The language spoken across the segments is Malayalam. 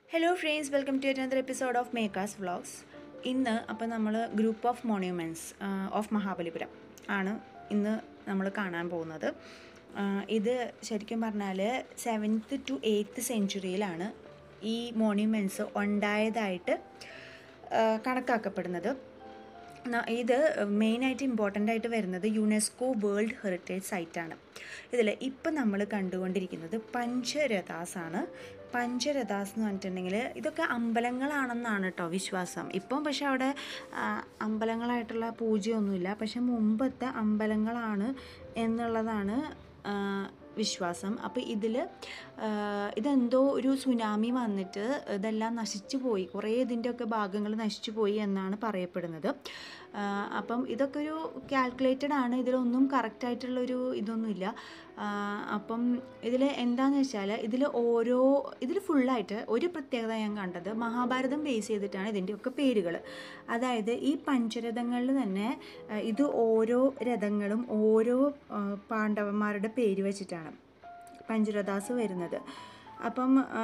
hello friends welcome to another episode of മേക്കാസ് വ്ളോഗ്സ് ഇന്ന് അപ്പോൾ നമ്മൾ group of monuments of Mahabalipuram ആണ് ഇന്ന് നമ്മൾ കാണാൻ പോകുന്നത് ആ, ഇത് ശരിക്കും പറഞ്ഞാൽ സെവൻത്ത് ടു എയ്ത്ത് സെഞ്ചുറിയിലാണ് ഈ മോണ്യുമെൻറ്റ്സ് ഉണ്ടായതായിട്ട് ആ, കണക്കാക്കപ്പെടുന്നത് ന- ഇത് മെയിനായിട്ട് ഇമ്പോർട്ടൻ്റ് ആയിട്ട് വരുന്നത് യുനെസ്കോ വേൾഡ് ഹെറിറ്റേജ് സൈറ്റാണ് ഇതിൽ ഇപ്പം നമ്മൾ കണ്ടുകൊണ്ടിരിക്കുന്നത് പഞ്ചരഥാസ് ആണ് പഞ്ചരഥാസ് എന്ന് പറഞ്ഞിട്ടുണ്ടെങ്കിൽ ഇതൊക്കെ അമ്പലങ്ങളാണെന്നാണ് കേട്ടോ വിശ്വാസം ഇപ്പം പക്ഷെ അവിടെ ആ, അമ്പലങ്ങളായിട്ടുള്ള പൂജയൊന്നുമില്ല പക്ഷെ മുമ്പത്തെ അമ്പലങ്ങളാണ് എന്നുള്ളതാണ് ആ, വിശ്വാസം അപ്പോൾ ഇതിൽ ഇതെന്തോ ഒരു സുനാമി വന്നിട്ട് ഇതെല്ലാം നശിച്ചു പോയി കുറേ ഇതിൻ്റെയൊക്കെ ഭാഗങ്ങൾ നശിച്ചു പോയി എന്നാണ് പറയപ്പെടുന്നത് ആ, അപ്പം ഇതൊക്കെ ഒരു കാൽക്കുലേറ്റഡ് ആണ് ഇതിലൊന്നും കറക്റ്റായിട്ടുള്ളൊരു ഇതൊന്നുമില്ല ആ, അപ്പം ഇതിൽ എന്താണെന്ന് വെച്ചാൽ ഇതിൽ ഓരോ ഇതിൽ ഫുള്ളായിട്ട് ഒരു പ്രത്യേകത ഞാൻ കണ്ടത് മഹാഭാരതം ബേസ് ചെയ്തിട്ടാണ് ഇതിൻ്റെയൊക്കെ പേരുകൾ അതായത് ഈ പഞ്ചരഥങ്ങളിൽ തന്നെ ആ, ഇത് ഓരോ രഥങ്ങളും ഓരോ ആ, പാണ്ഡവന്മാരുടെ പേര് വെച്ചിട്ടാണ് പഞ്ചരഥാസ് വരുന്നത് അപ്പം ആ,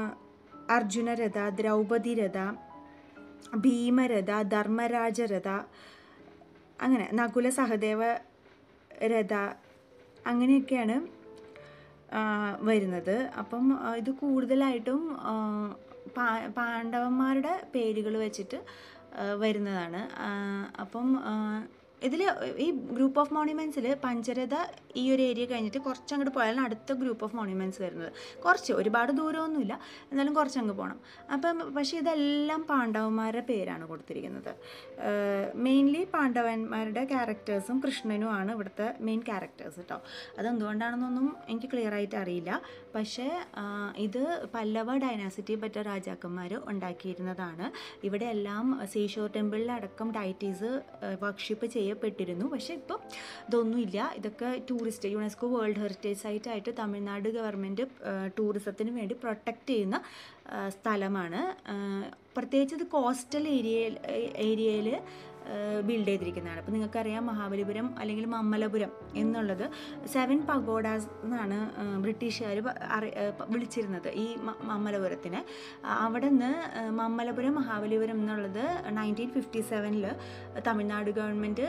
അർജുനരഥ ദ്രൗപദി രഥ ഭീമരഥ ധർമ്മരാജരഥ അങ്ങനെ നകുല സഹദേവ രഥ അങ്ങനെയൊക്കെയാണ് ആ, വരുന്നത് അപ്പം ആ, ഇത് കൂടുതലായിട്ടും ആ, പാ- പാണ്ഡവന്മാരുടെ പേരുകൾ വെച്ചിട്ട് ആ, വരുന്നതാണ് ആ, അപ്പം ഇതിൽ ഈ ഗ്രൂപ്പ് ഓഫ് മോണ്യുമെൻറ്റ്സിൽ പഞ്ചരഥ ഈ ഒരു ഏരിയ കഴിഞ്ഞിട്ട് കുറച്ചങ്ങോട്ട് പോയാലാണ് അടുത്ത ഗ്രൂപ്പ് ഓഫ് മോണ്യുമെൻറ്റ്സ് വരുന്നത് കുറച്ച് ഒരുപാട് ദൂരമൊന്നുമില്ല എന്നാലും കുറച്ചങ്ങ് പോകണം അപ്പം പക്ഷേ ഇതെല്ലാം പാണ്ഡവന്മാരുടെ പേരാണ് കൊടുത്തിരിക്കുന്നത് മെയിൻലി പാണ്ഡവന്മാരുടെ ക്യാരക്ടേഴ്സും കൃഷ്ണനുമാണ് ഇവിടുത്തെ മെയിൻ ക്യാരക്ടേഴ്സ് കേട്ടോ അതെന്തുകൊണ്ടാണെന്നൊന്നും എനിക്ക് ക്ലിയർ ആയിട്ട് അറിയില്ല പക്ഷേ ആ, ഇത് പല്ലവ ഡൈനാസിറ്റി പറ്റ രാജാക്കന്മാർ ഉണ്ടാക്കിയിരുന്നതാണ് ഇവിടെ എല്ലാം സീഷോർ ടെമ്പിളിലടക്കം ഡയറ്റീസ് വർക്ക്ഷിപ്പ് ചെയ്യപ്പെട്ടിരുന്നു പക്ഷേ ഇപ്പം ഇതൊന്നുമില്ല ഇതൊക്കെ tourist UNESCO world heritage site ആയിട്ട് തമിഴ്നാട് ഗവൺമെൻറ് ടൂറിസത്തിന് വേണ്ടി പ്രൊട്ടക്റ്റ് ചെയ്യുന്ന ആ, സ്ഥലമാണ് ആ, പ്രത്യേകിച്ച് ഇത് കോസ്റ്റൽ ഏരിയയിൽ ഏരിയയിൽ ബിൽഡ് ചെയ്തിരിക്കുന്നതാണ് അപ്പോൾ നിങ്ങൾക്കറിയാം മഹാബലിപുരം അല്ലെങ്കിൽ മമ്മലപുരം എന്നുള്ളത് സെവൻ പഗോഡാസ് എന്നാണ് ബ്രിട്ടീഷുകാർ വിളിച്ചിരുന്നത് ഈ മ- മമ്മലപുരത്തിനെ ആ, അവിടെ നിന്ന് മമ്മലപുരം മഹാബലിപുരം എന്നുള്ളത് നയൻറ്റീൻ ഫിഫ്റ്റി സെവനിൽ തമിഴ്നാട് ഗവൺമെൻറ്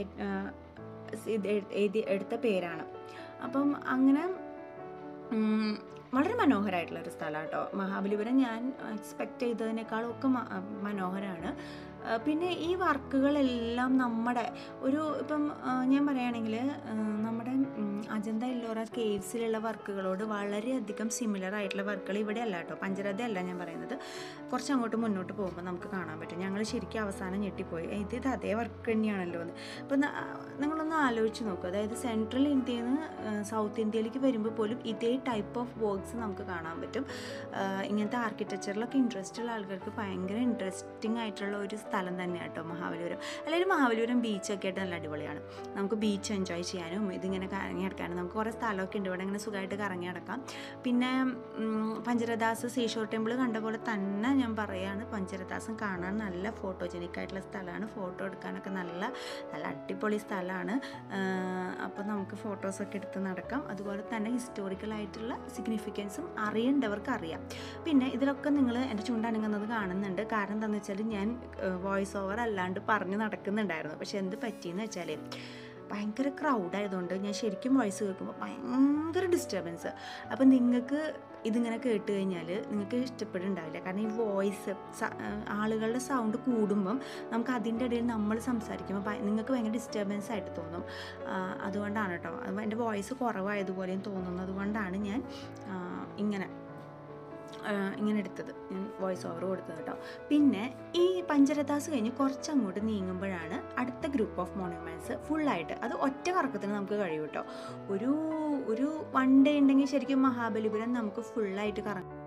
ഇത് എഴുതി എടുത്ത പേരാണ് അപ്പം അങ്ങനെ ഉം, വളരെ മനോഹരമായിട്ടുള്ള ഒരു സ്ഥലമാണ് കേട്ടോ മഹാബലിപുരം ഞാൻ എക്സ്പെക്റ്റ് ചെയ്തതിനേക്കാളും ഒക്കെ മ- മനോഹരമാണ് ആ, പിന്നെ ഈ വർക്കുകളെല്ലാം നമ്മുടെ ഒരു ഇപ്പം ആ, ഞാൻ പറയുകയാണെങ്കിൽ നമ്മുടെ ഉം, അജന്ത ഇല്ലോറ കേവ്സിലുള്ള വർക്കുകളോട് വളരെയധികം സിമിലർ ആയിട്ടുള്ള വർക്കുകൾ ഇവിടെ അല്ല കേട്ടോ പഞ്ചരഥ അല്ല ഞാൻ പറയുന്നത് കുറച്ച് അങ്ങോട്ട് മുന്നോട്ട് പോകുമ്പോൾ നമുക്ക് കാണാൻ പറ്റും ഞങ്ങൾ ശരിക്കും അവസാനം ഞെട്ടിപ്പോയി "ഏയ്, ഇത് ഇത് അതേ വർക്ക് തന്നെയാണല്ലോ എന്ന് അപ്പം ന- നിങ്ങളൊന്ന് ആലോചിച്ച് നോക്കുക അതായത് സെൻട്രൽ ഇന്ത്യയിൽ നിന്ന് സൗത്ത് ഇന്ത്യയിലേക്ക് വരുമ്പോൾ പോലും ഇതേ ടൈപ്പ് ഓഫ് വർക്ക്സ് നമുക്ക് കാണാൻ പറ്റും ആ, ഇങ്ങനത്തെ ആർക്കിടെക്ചറിലൊക്കെ ഇൻട്രസ്റ്റ് ഉള്ള ആൾക്കാർക്ക് ഭയങ്കര ഇൻട്രസ്റ്റിംഗ് ആയിട്ടുള്ള ഒരു സ്ഥലം തന്നെയാണ് കേട്ടോ മഹാബലിപുരം അല്ലെങ്കിൽ മഹാബലിപുരം ബീച്ചൊക്കെ ആയിട്ട് നല്ല അടിപൊളിയാണ് നമുക്ക് ബീച്ച് എൻജോയ് ചെയ്യാനും ഇതിങ്ങനെ കറങ്ങി നടക്കാനും നമുക്ക് കുറേ സ്ഥലമൊക്കെ ഉണ്ട് ഇവിടെ ഇങ്ങനെ സുഖമായിട്ട് കറങ്ങി നടക്കാം പിന്നെ ഉം, പഞ്ചരദാസ് സീഷോർ ടെമ്പിൾ കണ്ട പോലെ തന്നെ ഞാൻ പറയുകയാണ് പഞ്ചരദാസം കാണാൻ നല്ല ഫോട്ടോജനിക് ആയിട്ടുള്ള സ്ഥലമാണ് ഫോട്ടോ എടുക്കാനൊക്കെ നല്ല നല്ല അടിപൊളി സ്ഥലമാണ് അപ്പോൾ നമുക്ക് ഫോട്ടോസൊക്കെ എടുത്ത് നടക്കാം അതുപോലെ തന്നെ ഹിസ്റ്റോറിക്കൽ ആയിട്ടുള്ള സിഗ്നിഫിക്കൻസും അറിയേണ്ടവർക്ക് അറിയാം പിന്നെ ഇതിലൊക്കെ നിങ്ങൾ എൻ്റെ ചുണ്ടണങ്ങുന്നത് കാണുന്നുണ്ട് കാരണം എന്താണെന്ന് വെച്ചാൽ ഞാൻ വോയിസ് ഓവർ അല്ലാണ്ട് പറഞ്ഞ് നടക്കുന്നുണ്ടായിരുന്നു പക്ഷെ എന്ത് പറ്റിയെന്ന് വെച്ചാൽ ഭയങ്കര ക്രൗഡ് ആയതുകൊണ്ട് ഞാൻ ശരിക്കും വോയിസ് കേൾക്കുമ്പോൾ ഭയങ്കര ഡിസ്റ്റർബൻസ് അപ്പം നിങ്ങൾക്ക് ഇതിങ്ങനെ കേട്ട് കഴിഞ്ഞാൽ നിങ്ങൾക്ക് ഇഷ്ടപ്പെടുന്നുണ്ടാവില്ല കാരണം ഈ വോയിസ് ആളുകളുടെ സൗണ്ട് കൂടുമ്പം നമുക്ക് അതിൻ്റെ ഇടയിൽ നമ്മൾ സംസാരിക്കുമ്പോൾ ഭയ- നിങ്ങൾക്ക് ഭയങ്കര ഡിസ്റ്റർബൻസ് ആയിട്ട് തോന്നും ആ, അതുകൊണ്ടാണ് കേട്ടോ അത് എൻ്റെ വോയിസ് കുറവായതുപോലെയും തോന്നുന്നത് കൊണ്ടാണ് ഞാൻ ആ, ഇങ്ങനെ ആ, ഇങ്ങനെ എടുത്തത് ഞാൻ വോയിസ് ഓവർ കൊടുത്തത് കേട്ടോ പിന്നെ ഈ പഞ്ചരഥാസ് കഴിഞ്ഞ് കുറച്ചങ്ങോട്ട് നീങ്ങുമ്പോഴാണ് അടുത്ത ഗ്രൂപ്പ് ഓഫ് മോണ്യുമെൻറ്റ്സ് ഫുള്ളായിട്ട് അത് ഒറ്റ കറക്കത്തിന് നമുക്ക് കഴിയും കേട്ടോ ഒരു ഒരു വൺ ഡേ ഉണ്ടെങ്കിൽ ശരിക്കും മഹാബലിപുരം നമുക്ക് ഫുള്ളായിട്ട് കറങ്ങാം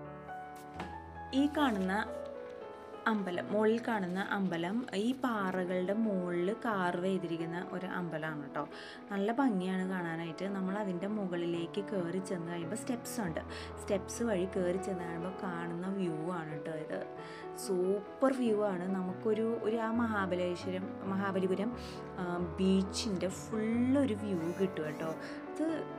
ഈ കാണുന്ന അമ്പലം മുകളിൽ കാണുന്ന അമ്പലം ഈ പാറകളുടെ മുകളിൽ കാർവ് ചെയ്തിരിക്കുന്ന ഒരു അമ്പലമാണ് കേട്ടോ നല്ല ഭംഗിയാണ് കാണാനായിട്ട് നമ്മൾ അതിൻ്റെ മുകളിലേക്ക് കയറി ചെന്ന് കഴിയുമ്പോൾ സ്റ്റെപ്സ് ഉണ്ട് സ്റ്റെപ്സ് വഴി കയറി ചെന്ന് കഴിയുമ്പോൾ കാണുന്ന വ്യൂ ആണ് കേട്ടോ ഇത് സൂപ്പർ വ്യൂ ആണ് നമുക്കൊരു ഒരു ആ മഹാബലേശ്വരം മഹാബലിപുരം ബീച്ചിൻ്റെ ഫുള്ളൊരു വ്യൂ കിട്ടും കേട്ടോ ഇത്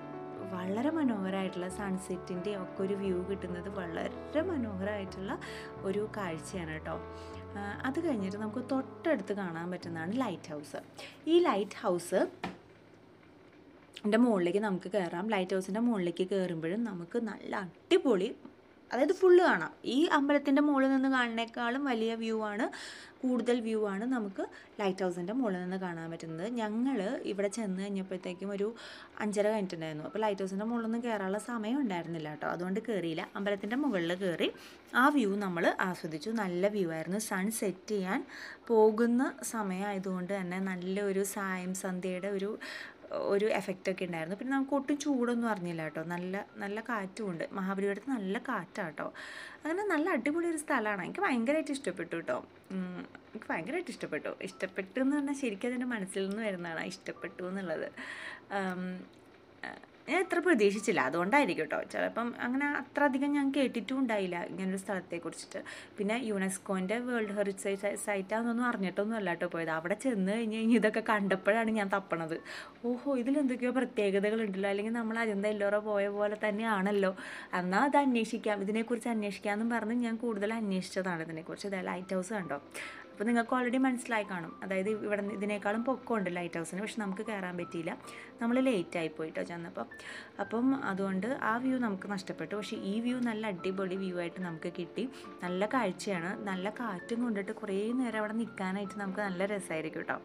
വളരെ മനോഹരമായിട്ടുള്ള സൺസെറ്റിൻ്റെ ഒക്കെ ഒരു വ്യൂ കിട്ടുന്നത് വളരെ മനോഹരമായിട്ടുള്ള ഒരു കാഴ്ചയാണ് കേട്ടോ ആ, അത് കഴിഞ്ഞിട്ട് നമുക്ക് തൊട്ടടുത്ത് കാണാൻ പറ്റുന്നതാണ് ലൈറ്റ് ഹൗസ് ഈ ലൈറ്റ് ഹൗസ് എൻ്റെ മുകളിലേക്ക് നമുക്ക് കയറാം ലൈറ്റ് ഹൗസിൻ്റെ മുകളിലേക്ക് കയറുമ്പോഴും നമുക്ക് നല്ല അടിപൊളി അതായത് ഫുള്ള് കാണാം ഈ അമ്പലത്തിൻ്റെ മുകളിൽ നിന്ന് കാണുന്നേക്കാളും വലിയ വ്യൂ ആണ് കൂടുതൽ വ്യൂ ആണ് നമുക്ക് ലൈറ്റ് ഹൗസിൻ്റെ മുകളിൽ നിന്ന് കാണാൻ പറ്റുന്നത് ഞങ്ങൾ ഇവിടെ ചെന്ന് കഴിഞ്ഞപ്പോഴത്തേക്കും ഒരു അഞ്ചര കഴിഞ്ഞിട്ടുണ്ടായിരുന്നു അപ്പോൾ ലൈറ്റ് ഹൗസിൻ്റെ മുകളിൽ നിന്ന് കയറാനുള്ള സമയം ഉണ്ടായിരുന്നില്ല കേട്ടോ അതുകൊണ്ട് കയറിയില്ല അമ്പലത്തിൻ്റെ മുകളിൽ കയറി ആ വ്യൂ നമ്മൾ ആസ്വദിച്ചു നല്ല വ്യൂ ആയിരുന്നു സൺ സെറ്റ് ചെയ്യാൻ പോകുന്ന സമയമായതുകൊണ്ട് തന്നെ നല്ലൊരു സായം സന്ധ്യയുടെ ഒരു ഒരു എഫക്റ്റ് ഒക്കെ ഉണ്ടായിരുന്നു പിന്നെ നമുക്ക് ഒട്ടും ചൂടൊന്നും അറിഞ്ഞില്ല കേട്ടോ നല്ല നല്ല കാറ്റുമുണ്ട് മഹാബലിപുരത്ത് നല്ല കാറ്റാട്ടോ അങ്ങനെ നല്ല അടിപൊളി ഒരു സ്ഥലമാണ് എനിക്ക് ഭയങ്കരമായിട്ട് ഇഷ്ടപ്പെട്ടു കേട്ടോ ഉം, എനിക്ക് ഭയങ്കരമായിട്ട് ഇഷ്ടപ്പെട്ടു ഇഷ്ടപ്പെട്ടു എന്ന് പറഞ്ഞാൽ ശരിക്കും അതിൻ്റെ മനസ്സിൽ നിന്ന് വരുന്നതാണ് ഇഷ്ടപ്പെട്ടു എന്നുള്ളത് ആം, ഞാൻ ഇത്ര പ്രതീക്ഷിച്ചില്ല അതുകൊണ്ടായിരിക്കും കേട്ടോ ചിലപ്പം അങ്ങനെ അത്ര അധികം ഞാൻ കേട്ടിട്ടും ഉണ്ടായില്ല ഇങ്ങനൊരു സ്ഥലത്തെ കുറിച്ചിട്ട് പിന്നെ യുനെസ്കോൻ്റെ വേൾഡ് ഹെറിറ്റേജ് സൈറ്റാണെന്നൊന്നും അറിഞ്ഞിട്ടൊന്നും അല്ല കേട്ടോ പോയത് അവിടെ ചെന്ന് കഴിഞ്ഞ് കഴിഞ്ഞ് ഇതൊക്കെ കണ്ടപ്പോഴാണ് ഞാൻ തപ്പണത് ഓഹോ ഇതിലെന്തൊക്കെയോ പ്രത്യേകതകളുണ്ടല്ലോ അല്ലെങ്കിൽ നമ്മൾ അജന്ത എല്ലോറ പോയ പോലെ തന്നെയാണല്ലോ എന്നാൽ അത് അന്വേഷിക്കാം ഇതിനെക്കുറിച്ച് അന്വേഷിക്കാമെന്നും പറഞ്ഞ് ഞാൻ കൂടുതൽ അന്വേഷിച്ചതാണ് ഇതിനെക്കുറിച്ച് ഇത് ലൈറ്റ് ഹൗസ് കണ്ടോ അപ്പോൾ നിങ്ങൾക്ക് ഓൾറെഡി മനസ്സിലായി കാണും അതായത് ഇവിടെ നിന്ന് ഇതിനേക്കാളും പൊക്കമുണ്ട് ലൈറ്റ് ഹൗസിന് പക്ഷെ നമുക്ക് കയറാൻ പറ്റിയില്ല നമ്മൾ ലേറ്റ് ആയി പോയിട്ടോ ചെന്നപ്പോൾ അപ്പം അതുകൊണ്ട് ആ വ്യൂ നമുക്ക് നഷ്ടപ്പെട്ടു പക്ഷേ ഈ വ്യൂ നല്ല അടിപൊളി വ്യൂ ആയിട്ട് നമുക്ക് കിട്ടി നല്ല കാഴ്ചയാണ് നല്ല കാറ്റും കൊണ്ടിട്ട് കുറേ നേരം അവിടെ നിൽക്കാനായിട്ട് നമുക്ക് നല്ല രസമായിരിക്കും കേട്ടോ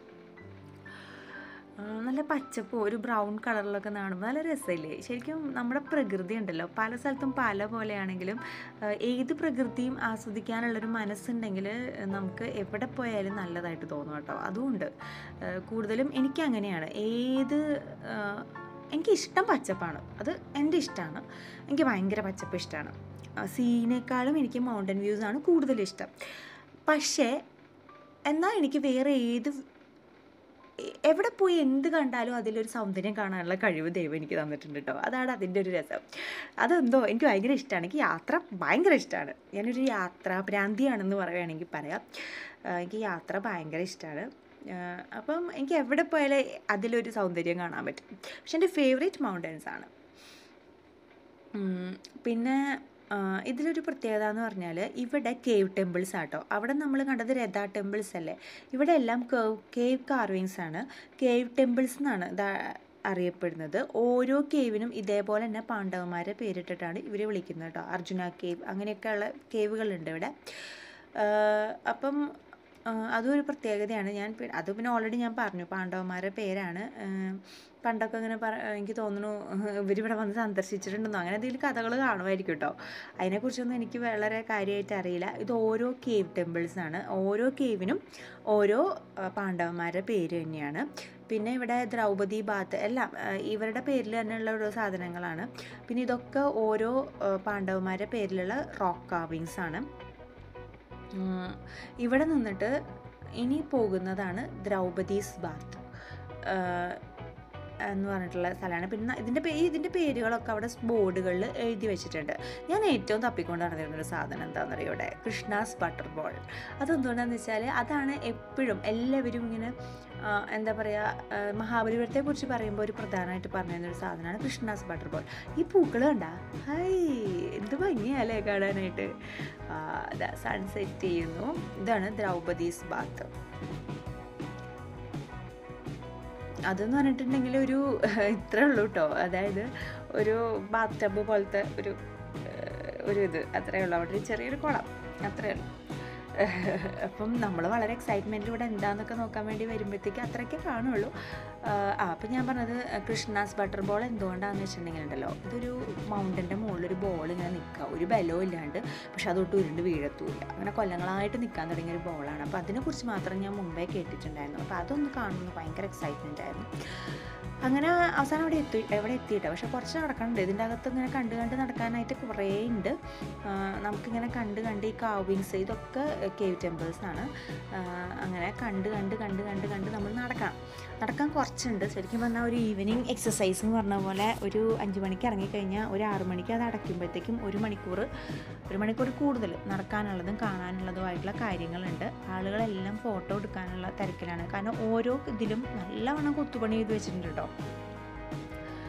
ആ, നല്ല പച്ചപ്പ് ഒരു ബ്രൗൺ കളറിലൊക്കെ കാണുമ്പോൾ നല്ല രസമില്ലേ ശരിക്കും നമ്മുടെ പ്രകൃതി ഉണ്ടല്ലോ പല സ്ഥലത്തും പല പോലെയാണെങ്കിലും ആ, ഏത് പ്രകൃതിയും ആസ്വദിക്കാനുള്ളൊരു മനസ്സുണ്ടെങ്കിൽ നമുക്ക് എവിടെ പോയാലും നല്ലതായിട്ട് തോന്നും കേട്ടോ അതുകൊണ്ട് ആ, കൂടുതലും എനിക്ക് അങ്ങനെയാണ് ഏത് ആ, എനിക്കിഷ്ടം പച്ചപ്പാണ് അത് എൻ്റെ ഇഷ്ടമാണ് എനിക്ക് ഭയങ്കര പച്ചപ്പ് ഇഷ്ടമാണ് സീനേക്കാളും എനിക്ക് മൗണ്ടൻ വ്യൂസ് ആണ് കൂടുതൽ ഇഷ്ടം പക്ഷേ എന്നാൽ എനിക്ക് വേറെ ഏത് എ- എവിടെ പോയി എന്ത് കണ്ടാലും അതിലൊരു സൗന്ദര്യം കാണാനുള്ള കഴിവ് ദൈവം എനിക്ക് തന്നിട്ടുണ്ട് കേട്ടോ അതാണ് അതിൻ്റെ ഒരു രസം അതെന്തോ എനിക്ക് ഭയങ്കര ഇഷ്ടമാണ് എനിക്ക് യാത്ര ഭയങ്കര ഇഷ്ടമാണ് ഞാനൊരു യാത്രാ ഭ്രാന്തിയാണെന്ന് പറയുകയാണെങ്കിൽ പറയാം ആ, എനിക്ക് യാത്ര ഭയങ്കര ഇഷ്ടമാണ് അപ്പം എനിക്ക് എവിടെ പോയാലും അതിലൊരു സൗന്ദര്യം കാണാൻ പറ്റും പക്ഷെ എൻ്റെ ഫേവറേറ്റ് മൗണ്ടൻസ് ആണ് ഉം, പിന്നെ ആ, ഇതിലൊരു പ്രത്യേകത എന്ന് പറഞ്ഞാൽ ഇവിടെ കേവ് ടെമ്പിൾസ് ആട്ടോ അവിടെ നമ്മൾ കണ്ടത് രഥ ടെമ്പിൾസ് അല്ലേ ഇവിടെ എല്ലാം കേവ് കാർവിങ്സ് ആണ് കേവ് ടെമ്പിൾസ് എന്നാണ് ഇത് അറിയപ്പെടുന്നത് ഓരോ കേവിനും ഇതേപോലെ തന്നെ പാണ്ഡവന്മാരെ പേരിട്ടിട്ടാണ് ഇവർ വിളിക്കുന്നത് കേട്ടോ അർജുന കേവ് അങ്ങനെയൊക്കെയുള്ള കേവുകളുണ്ട് ഇവിടെ ആ, അപ്പം ആ, അതും ഒരു പ്രത്യേകതയാണ് ഞാൻ പി- അത് പിന്നെ ഓൾറെഡി ഞാൻ പറഞ്ഞു പാണ്ഡവന്മാരുടെ പേരാണ് ആ, പണ്ടൊക്കെ ഇങ്ങനെ പറ എനിക്ക് തോന്നുന്നു ഇവരിവിടെ വന്ന് സന്ദർശിച്ചിട്ടുണ്ടെന്നോ അങ്ങനെ എന്തെങ്കിലും കഥകൾ കാണുമായിരിക്കും കേട്ടോ അതിനെക്കുറിച്ചൊന്നും എനിക്ക് വളരെ കാര്യമായിട്ട് അറിയില്ല ഇത് ഓരോ കേവ് ടെമ്പിൾസ് ആണ് ഓരോ കേവിനും ഓരോ ആ, പാണ്ഡവന്മാരുടെ പേര് തന്നെയാണ് പിന്നെ ഇവിടെ ദ്രൗപദി ബാത്ത് എല്ലാം ആ, ഇവരുടെ പേരിൽ തന്നെയുള്ള ഓരോ സാധനങ്ങളാണ് പിന്നെ ഇതൊക്കെ ഓരോ ആ, പാണ്ഡവന്മാരുടെ പേരിലുള്ള റോക്ക് കാവിങ്സ് ആണ് ഉം, ഇവിടെ നിന്നിട്ട് ഇനി പോകുന്നതാണ് ദ്രൗപദീസ് ബാത്ത് ആഹ് എന്ന് പറഞ്ഞിട്ടുള്ള സ്ഥലമാണ് പിന്നെ ഇതിൻ്റെ പേ ഇതിൻ്റെ പേരുകളൊക്കെ അവിടെ ബോർഡുകളിൽ എഴുതി വെച്ചിട്ടുണ്ട് ഞാൻ ഏറ്റവും തപ്പിക്കൊണ്ട് നടന്നിരുന്നൊരു സാധനം എന്താണെന്ന് അറിയോ ഇവിടെ കൃഷ്ണാസ് ബട്ടർ ബോൾ അതെന്തുകൊണ്ടാണെന്ന് വെച്ചാൽ അതാണ് എപ്പോഴും എല്ലാവരും ഇങ്ങനെ ആ, എന്താ പറയുക മഹാബലിപുരത്തെ കുറിച്ച് പറയുമ്പോൾ ഒരു പ്രധാനമായിട്ട് പറഞ്ഞിരുന്നൊരു സാധനമാണ് കൃഷ്ണാസ് ബട്ടർ ബോൾ ഈ പൂക്കൾ കണ്ട ഹൈ എന്ത് ഭംഗിയല്ലേ കാണാനായിട്ട് സൺസെറ്റ് ചെയ്യുന്നു ഇതാണ് ദ്രൗപദീസ് ബാത്ത് അതെന്ന് പറഞ്ഞിട്ടുണ്ടെങ്കിൽ ഒരു ഇത്രേ ഉള്ളൂ കേട്ടോ അതായത് ഒരു ബാത്ത് ടബ് പോലത്തെ ഒരു ഏഹ്, ഒരു ഇത് അത്രേ ഉള്ളൂ അവിടെ ഒരു ചെറിയൊരു കുളം അത്രേ ഉള്ളൂ അപ്പം നമ്മൾ വളരെ എക്സൈറ്റ്മെൻറ്റിലൂടെ എന്താണെന്നൊക്കെ നോക്കാൻ വേണ്ടി വരുമ്പോഴത്തേക്ക് അത്രയ്ക്കേ കാണുള്ളൂ ആഹ് ആ അപ്പം ഞാൻ പറഞ്ഞത് കൃഷ്ണാസ് ബട്ടർ ബോൾ എന്തുകൊണ്ടാണെന്ന് വെച്ചിട്ടുണ്ടെങ്കിൽ ഉണ്ടല്ലോ ഇതൊരു മൗണ്ടൻ്റെ മുകളിൽ ഒരു ബോൾ ഇങ്ങനെ നിൽക്കുക ഒരു ബലവും ഇല്ലാണ്ട് പക്ഷെ അതൊട്ട് ഉരുണ്ട് വീഴത്തൂല്ല അങ്ങനെ കൊല്ലങ്ങളായിട്ട് നിൽക്കാൻ തുടങ്ങിയ ഒരു ബോളാണ് അപ്പോൾ അതിനെക്കുറിച്ച് മാത്രം ഞാൻ മുമ്പേ കേട്ടിട്ടുണ്ടായിരുന്നു അപ്പോൾ അതൊന്ന് കാണുന്നത് ഭയങ്കര എക്സൈറ്റ്മെൻ്റ് ആയിരുന്നു അങ്ങനെ അവസാനം അവിടെ എത്തി എവിടെ എത്തിയിട്ടോ പക്ഷെ കുറച്ച് നടക്കണുണ്ട് ഇതിൻ്റെ അകത്ത് ഇങ്ങനെ കണ്ട് കണ്ട് നടക്കാനായിട്ട് കുറേ ഉണ്ട് ആ, നമുക്കിങ്ങനെ കണ്ട് കണ്ട് ഈ കാവിങ്സ് ഇതൊക്കെ കേവ് ടെമ്പിൾസ് ആണ് ആ, അങ്ങനെ കണ്ട് കണ്ട് കണ്ട് കണ്ട് കണ്ട് നമ്മൾ നടക്കണം നടക്കാൻ കുറച്ചുണ്ട് ശരിക്കും പറഞ്ഞാൽ ഒരു ഈവനിങ് എക്സസൈസ് എന്ന് പറഞ്ഞ പോലെ ഒരു അഞ്ച് മണിക്ക് ഇറങ്ങിക്കഴിഞ്ഞാൽ ഒരു ആറ് മണിക്ക് അത് അടയ്ക്കുമ്പോഴത്തേക്കും ഒരു മണിക്കൂർ ഒരു മണിക്കൂർ കൂടുതൽ നടക്കാനുള്ളതും കാണാനുള്ളതുമായിട്ടുള്ള കാര്യങ്ങളുണ്ട് ആളുകളെല്ലാം ഫോട്ടോ എടുക്കാനുള്ള തിരക്കിലാണ് കാരണം ഓരോ ഇതിലും നല്ലവണ്ണം കൊത്തുപണി ചെയ്ത് വെച്ചിട്ടുണ്ട് കേട്ടോ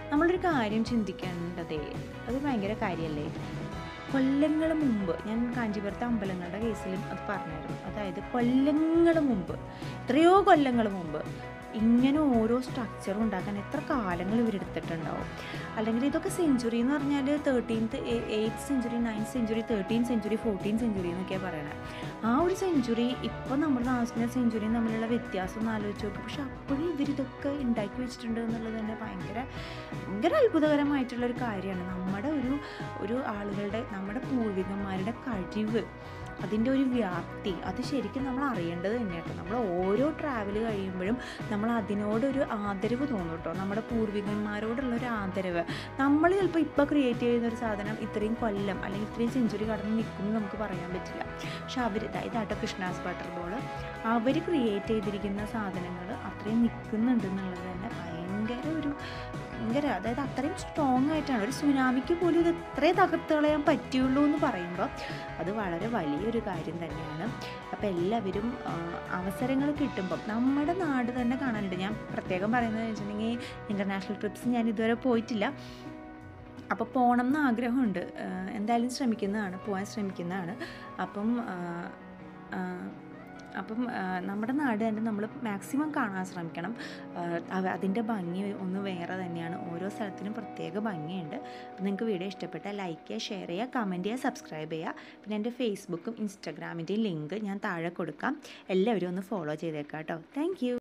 നമ്മളൊരു കാര്യം ചിന്തിക്കേണ്ടതേ അത് ഭയങ്കര കാര്യമല്ലേ കൊല്ലങ്ങൾ മുമ്പ് ഞാൻ കാഞ്ചീപുരത്തെ അമ്പലങ്ങളുടെ കേസിലും അത് പറഞ്ഞിരുന്നു അതായത് കൊല്ലങ്ങൾ മുമ്പ് എത്രയോ കൊല്ലങ്ങൾ മുമ്പ് ഇങ്ങനെ ഓരോ സ്ട്രക്ചറും ഉണ്ടാക്കാൻ എത്ര കാലങ്ങൾ ഇവരെടുത്തിട്ടുണ്ടാവും അല്ലെങ്കിൽ ഇതൊക്കെ സെഞ്ചുറി എന്ന് പറഞ്ഞാൽ thirteenth eighth century ninth century thirteen century fourteen century എന്നൊക്കെയാണ് പറയണത് ആ ഒരു സെഞ്ചുറി ഇപ്പോൾ നമ്മൾ താമസിക്കുന്ന സെഞ്ചുറിയും തമ്മിലുള്ള വ്യത്യാസം ഒന്ന് ആലോചിച്ച് നോക്കും പക്ഷെ അപ്പോഴും ഇവരിതൊക്കെ ഉണ്ടാക്കി വെച്ചിട്ടുണ്ട് എന്നുള്ളത് തന്നെ ഭയങ്കര ഭയങ്കര അത്ഭുതകരമായിട്ടുള്ള ഒരു കാര്യമാണ് നമ്മുടെ ഒരു ഒരു ആളുകളുടെ നമ്മുടെ പൂർവികന്മാരുടെ കഴിവ് അതിൻ്റെ ഒരു വ്യാപ്തി അത് ശരിക്കും നമ്മൾ അറിയേണ്ടത് തന്നെയാണ് നമ്മൾ ഓരോ ട്രാവൽ കഴിയുമ്പോഴും നമ്മൾ അതിനോടൊരു ആദരവ് തോന്നും കേട്ടോ നമ്മുടെ പൂർവികന്മാരോടുള്ള ഒരു ആദരവ് നമ്മൾ ചിലപ്പോൾ ഇപ്പോൾ ക്രിയേറ്റ് ചെയ്യുന്ന ഒരു സാധനം ഇത്രയും കൊല്ലം അല്ലെങ്കിൽ ഇത്രയും സെഞ്ചുറി കടന്ന് നിൽക്കും നമുക്ക് പറയാൻ പറ്റില്ല പക്ഷെ അവർ ഇതായിട്ടോ കൃഷ്ണാസ് വാട്ടർ ബോൾ അവർ ക്രിയേറ്റ് ചെയ്തിരിക്കുന്ന സാധനങ്ങൾ അത്രയും നിൽക്കുന്നുണ്ട് എന്നുള്ളത് തന്നെ ഭയങ്കര ഒരു ഭയങ്കര അതായത് അത്രയും സ്ട്രോങ് ആയിട്ടാണ് ഒരു സുനാമിക്ക് പോലും ഇത് ഇത്രയും തകർത്ത് കളയാൻ പറ്റുള്ളൂ എന്ന് പറയുമ്പോൾ അത് വളരെ വലിയൊരു കാര്യം തന്നെയാണ് അപ്പോൾ എല്ലാവരും ആ, അവസരങ്ങൾ കിട്ടുമ്പം നമ്മുടെ നാട് തന്നെ കാണാനുണ്ട് ഞാൻ പ്രത്യേകം പറയുന്നത് വെച്ചിട്ടുണ്ടെങ്കിൽ ഇൻ്റർനാഷണൽ ട്രിപ്സ് ഞാൻ ഇതുവരെ പോയിട്ടില്ല അപ്പോൾ പോകണം എന്ന് ആഗ്രഹമുണ്ട് ആ, എന്തായാലും ശ്രമിക്കുന്നതാണ് പോകാൻ ശ്രമിക്കുന്നതാണ് അപ്പം ആ, ആ, അപ്പം ആ, നമ്മുടെ നാട് തന്നെ നമ്മൾ മാക്സിമം കാണാൻ ശ്രമിക്കണം ആ, അവ- അതിൻ്റെ ഭംഗി ഒന്ന് വേറെ തന്നെയാണ് ഓരോ സ്ഥലത്തിനും പ്രത്യേക ഭംഗിയുണ്ട് അപ്പം നിങ്ങൾക്ക് വീഡിയോ ഇഷ്ടപ്പെട്ടാൽ ലൈക്ക് ചെയ്യുക ഷെയർ ചെയ്യുക കമൻറ്റ് ചെയ്യുക സബ്സ്ക്രൈബ് ചെയ്യുക പിന്നെ എൻ്റെ ഫേസ്ബുക്കും ഇൻസ്റ്റാഗ്രാമിൻ്റെയും ലിങ്ക് ഞാൻ താഴെ കൊടുക്കാം എല്ലാവരും ഒന്ന് ഫോളോ ചെയ്തേക്കാം കേട്ടോ താങ്ക്